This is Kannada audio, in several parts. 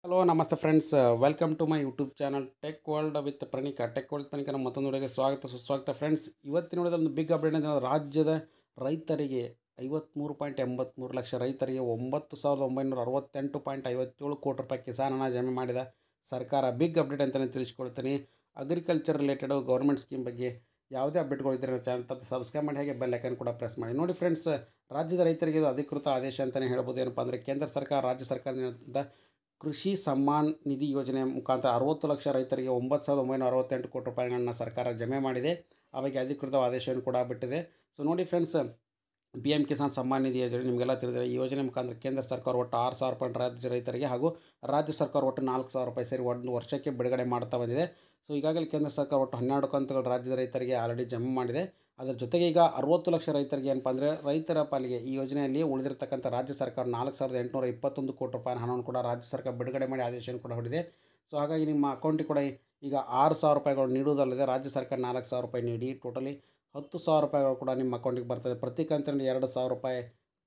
ಹಲೋ ನಮಸ್ತೆ friends welcome to my YouTube channel tech world with Praneeka tech world ಪ್ರಣೀಕನ ಮತ್ತೊಂದು ವಿಡಿಯೋಗೆ ಸ್ವಾಗತ ಸುಸ್ವಾಗತ ಫ್ರೆಂಡ್ಸ್ ಇವತ್ತಿನ ವಿಡಿಯೋದಲ್ಲಿ ಒಂದು ಬಿಗ್ ಅಪ್ಡೇಟ್ ಅಂದರೆ ರಾಜ್ಯದ ರೈತರಿಗೆ ಐವತ್ತ್ಮೂರು ಪಾಯಿಂಟ್ ಎಂಬತ್ತ್ಮೂರು ಲಕ್ಷ ರೈತರಿಗೆ ಒಂಬತ್ತು ಸಾವಿರದ ಒಂಬೈನೂರ ಅರವತ್ತೆಂಟು ಪಾಯಿಂಟ್ ಐವತ್ತೇಳು ಕೋಟಿ ರೂಪಾಯಿ ಕಿಸಾನ್ ಹಣ ಜಮೆ ಮಾಡಿದ ಸರ್ಕಾರ ಬಿಗ್ ಅಪ್ಡೇಟ್ ಅಂತಲೇ ತಿಳಿಸ್ಕೊಳ್ತೀನಿ ಅಗ್ರಿಕಲ್ಚರ್ ರಿಲೇಟೆಡು ಗೌರ್ಮೆಂಟ್ ಸ್ಕೀಮ್ ಬಗ್ಗೆ ಯಾವುದೇ ಅಪ್ಡೇಟ್ಗಳಿದ್ದರೆ ಚಾನಲ್ ತಪ್ಪು ಸಬ್ಸ್ಕ್ರೈಬ್ ಮಾಡಿ ಹಾಗೆ ಬೆಲ್ ಐಕನ್ ಕೂಡ ಪ್ರೆಸ್ ಮಾಡಿ ನೋಡಿ ಫ್ರೆಂಡ್ಸ್ ರಾಜ್ಯದ ರೈತರಿಗೆ ಇದು ಅಧಿಕೃತ ಆದೇಶ ಅಂತಲೇ ಹೇಳ್ಬೋದು ಏನಪ್ಪ ಅಂದರೆ ಕೇಂದ್ರ ಸರ್ಕಾರ ರಾಜ್ಯ ಸರ್ಕಾರದಿಂದ ಕೃಷಿ ಸಮ್ಮಾನ್ ನಿಧಿ ಯೋಜನೆ ಮುಖಾಂತರ ಅರವತ್ತು ಲಕ್ಷ ರೈತರಿಗೆ ಒಂಬತ್ತು ಸಾವಿರದ ಒಂಬೈನೂರ ಅರವತ್ತೆಂಟು ಕೋಟಿ ರೂಪಾಯಿಗಳನ್ನ ಸರ್ಕಾರ ಜಮೆ ಮಾಡಿದೆ ಆ ಬಗ್ಗೆ ಅಧಿಕೃತ ಆದೇಶವನ್ನು ಕೂಡ ಬಿಟ್ಟಿದೆ ಸೊ ನೋಡಿ friends P M Kisan Samman Nidhi ಯೋಜನೆ ನಿಮಗೆಲ್ಲ ತಿಳಿದಿದೆ ಈ ಯೋಜನೆ ಮುಖಾಂತರ ಕೇಂದ್ರ ಸರ್ಕಾರ ಒಟ್ಟು ಆರು ಸಾವಿರ ರೂಪಾಯಿ ರಾಜ್ಯ ರೈತರಿಗೆ ಹಾಗೂ ರಾಜ್ಯ ಸರ್ಕಾರ ಒಟ್ಟು ನಾಲ್ಕು ಸಾವಿರ ರೂಪಾಯಿ ಸೇರಿ ಒಂದು ವರ್ಷಕ್ಕೆ ಬಿಡುಗಡೆ ಮಾಡ್ತಾ ಬಂದಿದೆ ಸೊ ಈಗಾಗಲೇ ಕೇಂದ್ರ ಸರ್ಕಾರ ಒಟ್ಟು ಹನ್ನೆರಡು ಕಂತುಗಳು ರಾಜ್ಯದ ರೈತರಿಗೆ ಆಲ್ರೆಡಿ ಜಮೆ ಮಾಡಿದೆ ಅದರ ಜೊತೆಗೆ ಈಗ ಅರವತ್ತು ಲಕ್ಷ ರೈತರಿಗೆ ಏನಪ್ಪ ಅಂದರೆ ರೈತರ ಪಾಲಿಗೆ ಈ ಯೋಜನೆಯಲ್ಲಿ ಉಳಿದಿರತಕ್ಕಂಥ ರಾಜ್ಯ ಸರ್ಕಾರ ನಾಲ್ಕು ಸಾವಿರದ ಎಂಟುನೂರ ಇಪ್ಪತ್ತೊಂದು ಕೋಟಿ ರೂಪಾಯಿ ಹಣವನ್ನು ಕೂಡ ರಾಜ್ಯ ಸರ್ಕಾರ ಬಿಡುಗಡೆ ಮಾಡಿ ಆದೇಶವನ್ನು ಕೂಡ ಹೊಡಿದೆ ಸೊ ಹಾಗಾಗಿ ನಿಮ್ಮ ಅಕೌಂಟಿಗೆ ಕೂಡ ಈಗ ಆರು ಸಾವಿರ ರೂಪಾಯಿಗಳು ನೀಡುವುದಲ್ಲದೆ ರಾಜ್ಯ ಸರ್ಕಾರ ನಾಲ್ಕು ಸಾವಿರ ರೂಪಾಯಿ ನೀಡಿ ಟೋಟಲಿ ಹತ್ತು ಸಾವಿರ ರೂಪಾಯಿಗಳು ಕೂಡ ನಿಮ್ಮ ಅಕೌಂಟಿಗೆ ಬರ್ತದೆ ಪ್ರತಿ ಕಂತಿನಲ್ಲಿ ಎರಡು ಸಾವಿರ ರೂಪಾಯಿ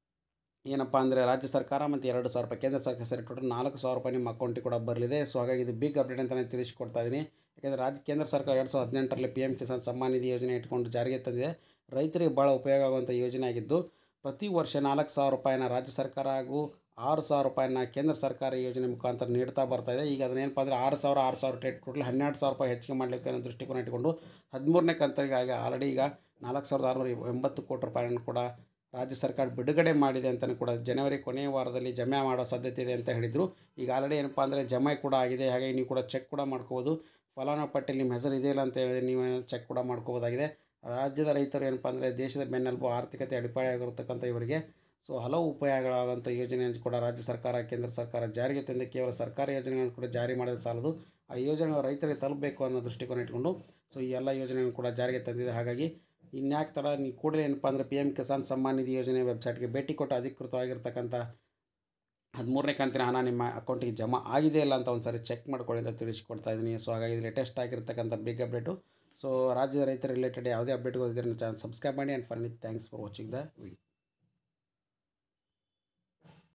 ಏನಪ್ಪ ಅಂದರೆ ರಾಜ್ಯ ಸರ್ಕಾರ ಮತ್ತು ಎರಡು ಸಾವಿರ ರೂಪಾಯಿ ಕೇಂದ್ರ ಸರ್ಕಾರ ಸೇರಿ ಟೋಟಲ್ ನಾಲ್ಕು ಸಾವಿರ ರೂಪಾಯಿ ನಿಮ್ಮ ಅಕೌಂಟಿಗೆ ಕೂಡ ಬರಲಿದೆ ಸೊ ಹಾಗಾಗಿ ಇದು ಬಿಗ್ ಅಪ್ಡೇಟ್ ಅಂತಲೇ ತಿಳಿಸ್ಕೊಡ್ತಾ ಇದ್ದೀನಿ ಯಾಕೆಂದರೆ ರಾಜ್ಯ ಕೇಂದ್ರ ಸರ್ಕಾರ ಎರಡು ಸಾವಿರದ ಹದಿನೆಂಟರಲ್ಲಿ ಪಿ ಎಮ್ ಕಿಸಾನ್ ಸಮ್ಮಾನ್ ನಿಧಿ ಯೋಜನೆ ಇಟ್ಕೊಂಡು ಜಾರಿಗೆ ತಂದಿದೆ ರೈತರಿಗೆ ಭಾಳ ಉಪಯೋಗ ಆಗುವಂಥ ಯೋಜನೆ ಆಗಿದ್ದು ಪ್ರತಿ ವರ್ಷ ನಾಲ್ಕು ಸಾವಿರ ರೂಪಾಯಿನ ರಾಜ್ಯ ಸರ್ಕಾರ ಹಾಗೂ ಆರು ಸಾವಿರ ರೂಪಾಯಿನ ಕೇಂದ್ರ ಸರ್ಕಾರ ಈ ಯೋಜನೆ ಮುಖಾಂತರ ನೀಡ್ತಾ ಬರ್ತಾ ಇದೆ ಈಗ ಅದನ್ನೇನಪ್ಪ ಅಂದರೆ ಆರು ಸಾವಿರ ಆರು ಸಾವಿರ ಟೇಟ್ ಟೋಟಲ್ ಹನ್ನೆರಡು ಸಾವಿರ ರೂಪಾಯಿ ಹೆಚ್ಚಿಗೆ ಮಾಡಲಿಕ್ಕೆ ಅನ್ನೋ ದೃಷ್ಟಿಕೋನ ಇಟ್ಟುಕೊಂಡು ಹದಿಮೂರನೇ ಕಂತರಿಗೆ ಆಗಿ ಆಲ್ರೆಡಿ ಈಗ ನಾಲ್ಕು ಸಾವಿರದ ಆರುನೂರ ಎಂಬತ್ತು ಕೋಟಿ ರೂಪಾಯಿಯನ್ನು ಕೂಡ ರಾಜ್ಯ ಸರ್ಕಾರ ಬಿಡುಗಡೆ ಮಾಡಿದೆ ಅಂತಲೂ ಕೂಡ ಜನವರಿ ಕೊನೆಯ ವಾರದಲ್ಲಿ ಜಮೆ ಮಾಡೋ ಸಾಧ್ಯತೆ ಇದೆ ಅಂತ ಹೇಳಿದರು ಈಗ ಆಲ್ರೆಡಿ ಏನಪ್ಪ ಅಂದರೆ ಜಮೆ ಕೂಡ ಆಗಿದೆ ಹಾಗಾಗಿ ನೀವು ಕೂಡ ಚೆಕ್ ಕೂಡ ಮಾಡ್ಕೋಬೋದು ಫಲಾನುಭವಿ ನಿಮ್ಮ ಹೆಸರು ಇದೆಯಲ್ಲ ಅಂತ ಹೇಳಿ ನೀವು ಚೆಕ್ ಕೂಡ ಮಾಡ್ಕೋಬೋದಾಗಿದೆ ರಾಜ್ಯದ ರೈತರು ಏನಪ್ಪ ಅಂದರೆ ದೇಶದ ಬೆನ್ನೆಲುಬು ಆರ್ಥಿಕತೆ ಅಡಿಪಾಯವಾಗಿರ್ತಕ್ಕಂಥ ಇವರಿಗೆ ಸೊ ಹಲವು ಉಪಯೋಗಗಳಾಗುವಂಥ ಯೋಜನೆಯನ್ನು ಕೂಡ ರಾಜ್ಯ ಸರ್ಕಾರ ಕೇಂದ್ರ ಸರ್ಕಾರ ಜಾರಿಗೆ ತಂದು ಕೇವಲ ಸರ್ಕಾರಿ ಯೋಜನೆಗಳನ್ನು ಕೂಡ ಜಾರಿ ಮಾಡೋದು ಸಾಲದು ಆ ಯೋಜನೆ ರೈತರಿಗೆ ತಲುಪಬೇಕು ಅನ್ನೋ ದೃಷ್ಟಿಕೋನ ಇಟ್ಕೊಂಡು ಸೊ ಈ ಎಲ್ಲ ಯೋಜನೆಗಳನ್ನು ಕೂಡ ಜಾರಿಗೆ ತಂದಿದೆ ಹಾಗಾಗಿ ಇನ್ಯಾಕೆ ತಡ ನೀವು ಕೂಡಲೇ ಏನಪ್ಪ ಅಂದರೆ ಪಿ ಎಮ್ ಕಿಸಾನ್ ಸಮ್ಮಾನ್ ನಿಧಿ ಯೋಜನೆ ವೆಬ್ಸೈಟ್ಗೆ ಭೇಟಿ ಕೊಟ್ಟು ಅಧಿಕೃತವಾಗಿರ್ತಕ್ಕಂಥ ಹದಿಮೂರನೇ ಕಂತಿನ ಹಣ ನಿಮ್ಮ ಅಕೌಂಟಿಗೆ ಜಮಾ ಆಗಿದೆ ಇಲ್ಲ ಅಂತ ಒಂದು ಸಾರಿ ಚೆಕ್ ಮಾಡ್ಕೊಳ್ಳಿ ಅಂತ ತಿಳಿಸ್ಕೊಡ್ತಾ ಇದ್ದೀನಿ ಸೊ ಹಾಗಾಗಿ ಲೇಟೆಸ್ಟ್ ಆಗಿರ್ತಕ್ಕಂಥ ಬಿಗ್ ಅಪ್ಡೇಟು ಸೊ ರಾಜ್ಯದ ರೈತರ ರಿಲೇಟೆಡ್ ಯಾವುದೇ ಅಪ್ಡೇಟ್ಗಳು ಇದ್ದರೆ ಚಾನಲ್ ಸಬ್ಸ್ಕ್ರೈಬ್ ಮಾಡಿ ಆ್ಯಂಡ್ ಫರ್ನಿ thanks for watching the video